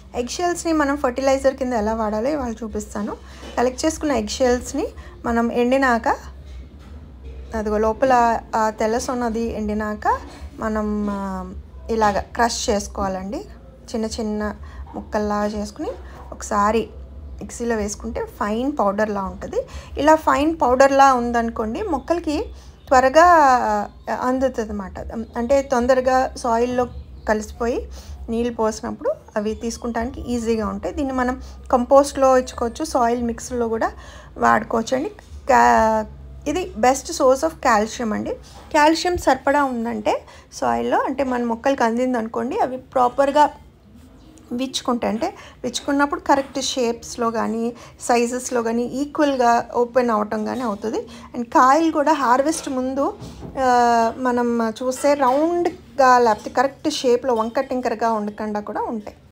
egg షెల్స్ని మనం fertiliser కింద ఎలా వాడాలో ఇవాళ చూపిస్తాను కలెక్ట్ చేసుకున్న ఎగ్ షెల్స్ని మనం ఎండినాక అదిగో లోపల ఆ తెల్లసొన్నది ఎండినాక మనం ఆ, ఇలాగ క్రష్ చేసుకోవాలండి చిన్న చిన్న ముక్కల్లా చేసుకుని ఒకసారి మిక్సీలో వేసుకుంటే ఫైన్ పౌడర్లా ఉంటుంది ఇలా ఫైన్ పౌడర్లా ఉందనుకోండి మొక్కలకి త్వరగా అందుతుంది అన్నమాట అంటే తొందరగా సాయిల్లో కలిసిపోయి నీళ్ళు పోసినప్పుడు అవి తీసుకుంటానికి ఈజీగా ఉంటాయి దీన్ని మనం కంపోస్ట్లో ఇచ్చుకోవచ్చు సాయిల్ మిక్స్లో కూడా వాడుకోవచ్చు అండి కా ఇది బెస్ట్ సోర్స్ ఆఫ్ కాల్షియం అండి కాల్షియం సరిపడా ఉందంటే సాయిల్లో అంటే మన మొక్కలకి అందింది అనుకోండి అవి ప్రాపర్గా విచ్చుకుంటాయి అంటే విచ్చుకున్నప్పుడు కరెక్ట్ షేప్స్లో కానీ సైజెస్లో కానీ ఈక్వల్గా ఓపెన్ అవటం కానీ అవుతుంది అండ్ కాయలు కూడా హార్వెస్ట్ ముందు ఆ, మనం చూస్తే రౌండ్గా లేకపోతే కరెక్ట్ షేప్లో వంక టింకరగా ఉండకుండా కూడా ఉంటాయి